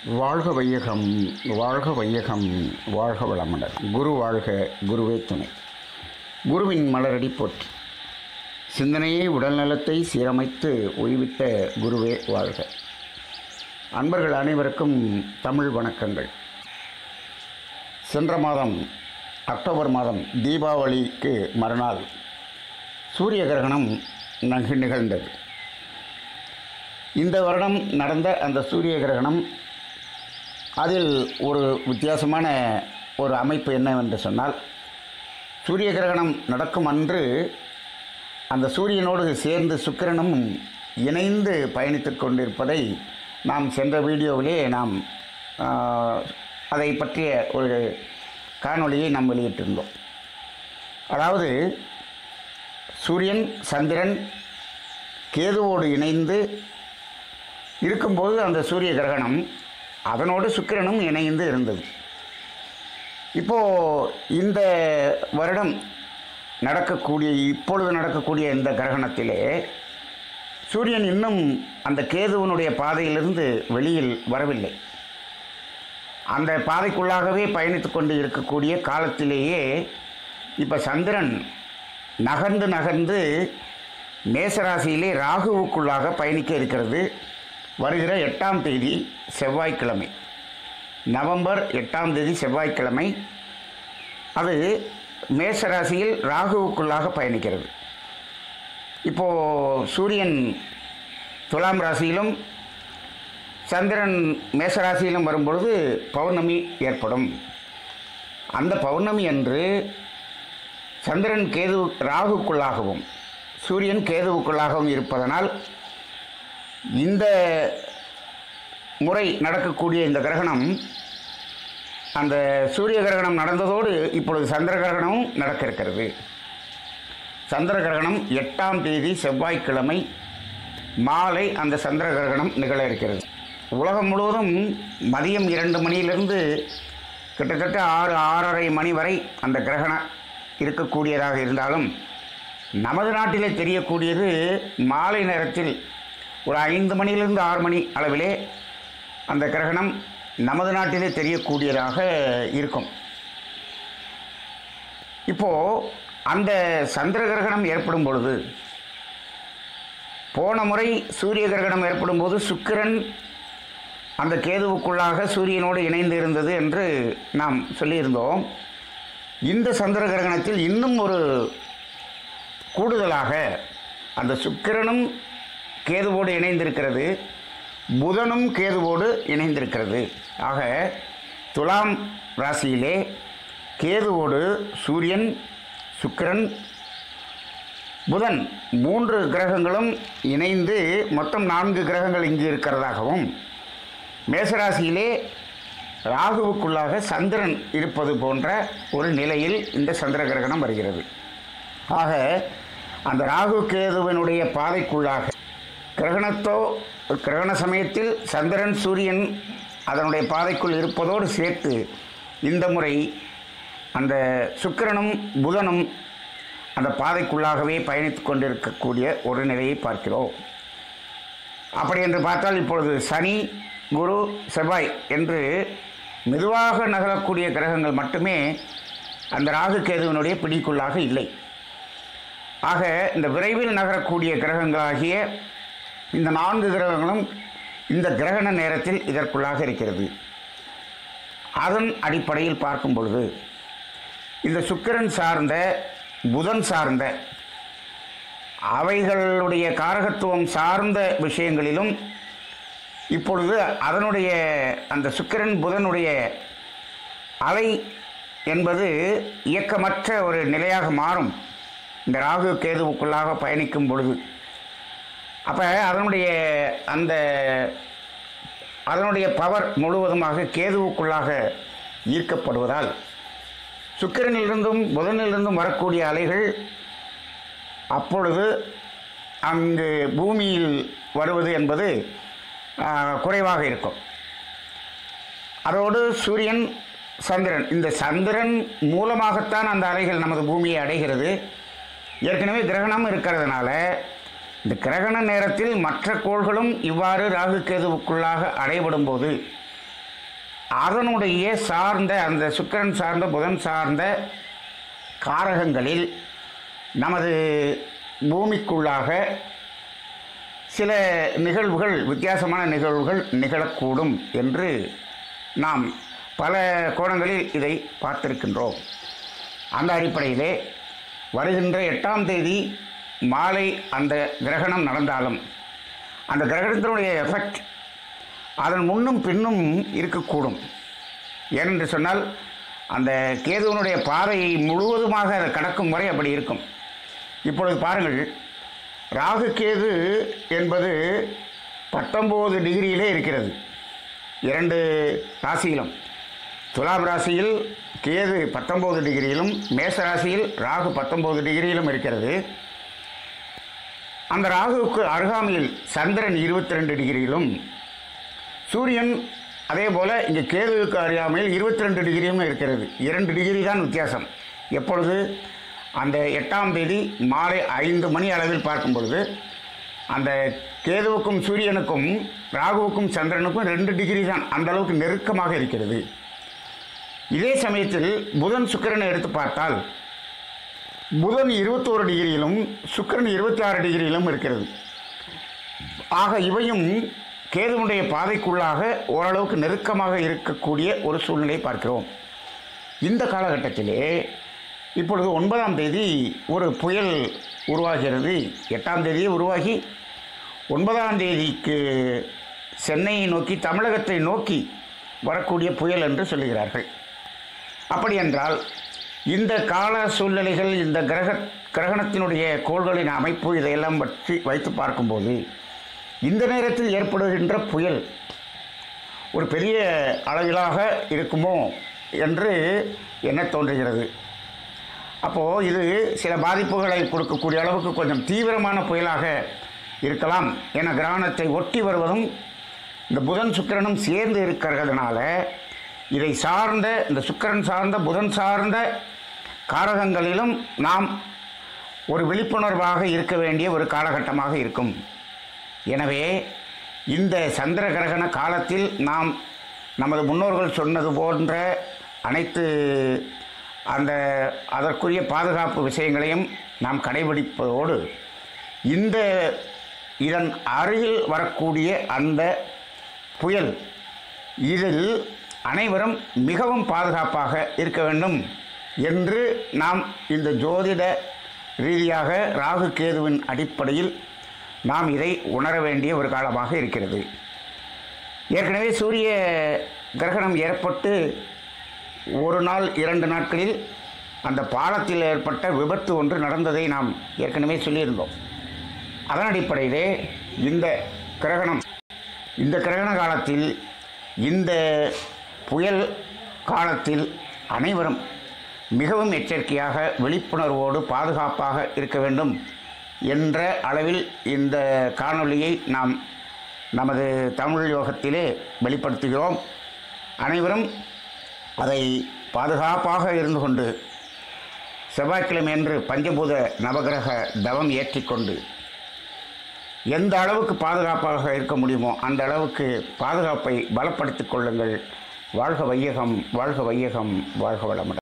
வாழ்க வையகம் வாழ்க வையகம் வாழ்க வளமுடன் குரு வாழ்க குருவே துணை குருவின் மலரடி போற்றி சிந்தனையை உடல்நலத்தை சீரமைத்து ஓய்விட்ட குருவே வாழ்க அன்பர்கள் அனைவருக்கும் தமிழ் வணக்கங்கள் சென்ற மாதம் அக்டோபர் மாதம் தீபாவளிக்கு மறுநாள் சூரிய கிரகணம் நகு நிகழ்ந்தது இந்த வருடம் நடந்த அந்த சூரிய கிரகணம் அதில் ஒரு வித்தியாசமான ஒரு அமைப்பு என்னவென்று சொன்னால் சூரிய கிரகணம் நடக்கும் அன்று அந்த சூரியனோடு சேர்ந்து சுக்கிரனும் இணைந்து பயணித்து கொண்டிருப்பதை நாம் சென்ற வீடியோவிலே நாம் ஆஹ், அதை பற்றிய ஒரு காணொளியை நாம் வெளியிட்டிருந்தோம் அதாவது சூரியன் சந்திரன் கேதுவோடு இணைந்து இருக்கும்போது அந்த சூரிய கிரகணம் அதனோடு சுக்கிரனும் இணைந்து இருந்தது இப்போது இந்த வருடம் நடக்கக்கூடிய இப்பொழுது நடக்கக்கூடிய இந்த கிரகணத்திலே சூரியன் இன்னும் அந்த கேதுவனுடைய பாதையிலிருந்து வெளியில் வரவில்லை அந்த பாதைக்குள்ளாகவே பயணித்து கொண்டு இருக்கக்கூடிய காலத்திலேயே இப்போ சந்திரன் நகர்ந்து நகர்ந்து மேசராசியிலே ராகுவுக்குள்ளாக பயணிக்க இருக்கிறது வருகிற எட்டாம் தேதி செவ்வாய்க்கிழமை நவம்பர் எட்டாம் தேதி செவ்வாய்க்கிழமை அது மேசராசியில் ராகுவுக்குள்ளாக பயணிக்கிறது இப்போது சூரியன் துலாம் ராசியிலும் சந்திரன் மேசராசியிலும் வரும்பொழுது பௌர்ணமி ஏற்படும் அந்த பௌர்ணமி அன்று சந்திரன் கேது ராகுக்குள்ளாகவும் சூரியன் கேதுவுக்குள்ளாகவும் இருப்பதனால் இந்த முறை நடக்கக்கூடிய இந்த கிரகணம் அந்த சூரிய கிரகணம் நடந்ததோடு இப்பொழுது சந்திர கிரகணமும் நடக்க இருக்கிறது சந்திர கிரகணம் எட்டாம் தேதி செவ்வாய்க்கிழமை மாலை அந்த சந்திர கிரகணம் நிகழ இருக்கிறது உலகம் முழுவதும் மதியம் இரண்டு மணியிலிருந்து கிட்டத்தட்ட ஆறு ஆறரை மணி வரை அந்த கிரகணம் இருக்கக்கூடியதாக இருந்தாலும் நமது நாட்டிலே தெரியக்கூடியது மாலை நேரத்தில் ஒரு ஐந்து மணியிலிருந்து ஆறு மணி அளவிலே அந்த கிரகணம் நமது நாட்டிலே தெரியக்கூடியதாக இருக்கும் இப்போது அந்த சந்திர கிரகணம் ஏற்படும் பொழுது போன முறை சூரிய கிரகணம் ஏற்படும் போது சுக்கிரன் அந்த கேதுவுக்குள்ளாக சூரியனோடு இணைந்து இருந்தது என்று நாம் சொல்லியிருந்தோம் இந்த சந்திர கிரகணத்தில் இன்னும் ஒரு கூடுதலாக அந்த சுக்கிரனும் கேதுவோடு இணைந்திருக்கிறது புதனும் கேதுவோடு இணைந்திருக்கிறது ஆக துலாம் ராசியிலே கேதுவோடு சூரியன் சுக்கிரன் புதன் மூன்று கிரகங்களும் இணைந்து மொத்தம் நான்கு கிரகங்கள் இங்கு இருக்கிறதாகவும் மேசராசியிலே ராகுவுக்குள்ளாக சந்திரன் இருப்பது போன்ற ஒரு நிலையில் இந்த சந்திர கிரகணம் வருகிறது ஆக அந்த ராகு கேதுவனுடைய பாதைக்குள்ளாக கிரகணத்தோ கிரகண சமயத்தில் சந்திரன் சூரியன் அதனுடைய பாதைக்குள் இருப்பதோடு சேர்த்து இந்த முறை அந்த சுக்கிரனும் புதனும் அந்த பாதைக்குள்ளாகவே பயணித்து கொண்டிருக்கக்கூடிய ஒரு நிலையை பார்க்கிறோம் அப்படி என்று பார்த்தால் இப்பொழுது சனி குரு செவ்வாய் என்று மெதுவாக நகரக்கூடிய கிரகங்கள் மட்டுமே அந்த ராகு கேதுவனுடைய பிடிக்குள்ளாக இல்லை ஆக இந்த விரைவில் நகரக்கூடிய கிரகங்களாகிய இந்த நான்கு கிரகங்களும் இந்த கிரகண நேரத்தில் இதற்குள்ளாக இருக்கிறது அதன் அடிப்படையில் பார்க்கும் பொழுது இந்த சுக்கிரன் சார்ந்த புதன் சார்ந்த அவைகளுடைய காரகத்துவம் சார்ந்த விஷயங்களிலும் இப்பொழுது அதனுடைய அந்த சுக்கிரன் புதனுடைய அலை என்பது இயக்கமற்ற ஒரு நிலையாக மாறும் இந்த ராகு கேதுவுக்குள்ளாக பயணிக்கும் பொழுது அப்போ அதனுடைய அந்த அதனுடைய பவர் முழுவதுமாக கேதுவுக்குள்ளாக ஈர்க்கப்படுவதால் சுக்கிரனிலிருந்தும் புதனிலிருந்தும் வரக்கூடிய அலைகள் அப்பொழுது அங்கு பூமியில் வருவது என்பது ஆ, குறைவாக இருக்கும் அதோடு சூரியன் சந்திரன் இந்த சந்திரன் மூலமாகத்தான் அந்த அலைகள் நமது பூமியை அடைகிறது ஏற்கனவே கிரகணம் இருக்கிறதுனால இந்த கிரகண நேரத்தில் மற்ற கோள்களும் இவ்வாறு ராகு கேதுவுக்குள்ளாக அடைபடும் போது அதனுடைய சார்ந்த அந்த சுக்கிரன் சார்ந்த புதன் சார்ந்த காரகங்களில் நமது பூமிக்குள்ளாக சில நிகழ்வுகள் வித்தியாசமான நிகழ்வுகள் நிகழக்கூடும் என்று நாம் பல கோணங்களில் இதை பார்த்திருக்கின்றோம் அந்த அடிப்படையிலே வருகின்ற எட்டாம் தேதி மாலை அந்த கிரகணம் நடந்தாலும் அந்த கிரகணத்தினுடைய எஃபெக்ட் அதன் முன்னும் பின்னும் இருக்கக்கூடும் ஏனென்று சொன்னால் அந்த கேதுவனுடைய பாதையை முழுவதுமாக அதை கடக்கும் வரை அப்படி இருக்கும் இப்பொழுது பாருங்கள் ராகு கேது என்பது பத்தொம்போது டிகிரியிலே இருக்கிறது இரண்டு ராசியிலும் துலாம் ராசியில் கேது பத்தொம்போது டிகிரியிலும் மேச ராசியில் ராகு பத்தொம்போது டிகிரியிலும் இருக்கிறது அந்த ராகுவுக்கு அருகாமையில் சந்திரன் இருபத்தி ரெண்டு டிகிரியிலும் சூரியன் அதே போல் இங்கே கேதுவுக்கு அருகாமையில் இருபத்தி ரெண்டு டிகிரியும் இருக்கிறது இரண்டு டிகிரி தான் வித்தியாசம் எப்பொழுது அந்த எட்டாம் தேதி மாலை ஐந்து மணி அளவில் பார்க்கும் பொழுது அந்த கேதுவுக்கும் சூரியனுக்கும் ராகுவுக்கும் சந்திரனுக்கும் ரெண்டு டிகிரி தான் அந்த அளவுக்கு நெருக்கமாக இருக்கிறது இதே சமயத்தில் புதன் சுக்கிரனை எடுத்து பார்த்தால் புதன் இருபத்தோரு டிகிரியிலும் சுக்கிரன் இருபத்தி ஆறு டிகிரியிலும் இருக்கிறது ஆக இவையும் கேதுவுடைய பாதைக்குள்ளாக ஓரளவுக்கு நெருக்கமாக இருக்கக்கூடிய ஒரு சூழ்நிலையை பார்க்கிறோம் இந்த காலகட்டத்திலே இப்பொழுது ஒன்பதாம் தேதி ஒரு புயல் உருவாகிறது எட்டாம் தேதியே உருவாகி ஒன்பதாம் தேதிக்கு சென்னையை நோக்கி தமிழகத்தை நோக்கி வரக்கூடிய புயல் என்று சொல்லுகிறார்கள் அப்படி என்றால் இந்த கால சூழ்நிலைகள் இந்த கிரக கிரகணத்தினுடைய கோள்களின் அமைப்பு இதையெல்லாம் பற்றி வைத்து பார்க்கும்போது இந்த நேரத்தில் ஏற்படுகின்ற புயல் ஒரு பெரிய அளவிலாக இருக்குமோ என்று எண்ண தோன்றுகிறது அப்போது இது சில பாதிப்புகளை கொடுக்கக்கூடிய அளவுக்கு கொஞ்சம் தீவிரமான புயலாக இருக்கலாம் என கிரகணத்தை ஒட்டி வருவதும் இந்த புதன் சுக்கிரனும் சேர்ந்து இருக்கிறதுனால இதை சார்ந்த இந்த சுக்கிரன் சார்ந்த புதன் சார்ந்த காரகங்களிலும் நாம் ஒரு விழிப்புணர்வாக இருக்க வேண்டிய ஒரு காலகட்டமாக இருக்கும் எனவே இந்த சந்திர கிரகண காலத்தில் நாம் நமது முன்னோர்கள் சொன்னது போன்ற அனைத்து அந்த அதற்குரிய பாதுகாப்பு விஷயங்களையும் நாம் கடைபிடிப்பதோடு இந்த இதன் அருகில் வரக்கூடிய அந்த புயல் இதில் அனைவரும் மிகவும் பாதுகாப்பாக இருக்க வேண்டும் என்று நாம் இந்த ஜோதிட ரீதியாக ராகு கேதுவின் அடிப்படையில் நாம் இதை உணர வேண்டிய ஒரு காலமாக இருக்கிறது ஏற்கனவே சூரிய கிரகணம் ஏற்பட்டு ஒரு நாள் இரண்டு நாட்களில் அந்த பாலத்தில் ஏற்பட்ட விபத்து ஒன்று நடந்ததை நாம் ஏற்கனவே சொல்லியிருந்தோம் அதன் அடிப்படையிலே இந்த கிரகணம் இந்த கிரகண காலத்தில் இந்த புயல் காலத்தில் அனைவரும் மிகவும் எச்சரிக்கையாக விழிப்புணர்வோடு பாதுகாப்பாக இருக்க வேண்டும் என்ற அளவில் இந்த காணொளியை நாம் நமது தமிழ் யோகத்திலே வெளிப்படுத்துகிறோம் அனைவரும் அதை பாதுகாப்பாக இருந்து கொண்டு செவ்வாய்க்கிழமை என்று பஞ்சபூத நவகிரக தவம் ஏற்றிக்கொண்டு எந்த அளவுக்கு பாதுகாப்பாக இருக்க முடியுமோ அந்த அளவுக்கு பாதுகாப்பை பலப்படுத்திக் கொள்ளுங்கள் வாழ்க வையகம் வாழ்க வையகம் வாழ்க வளமுடன்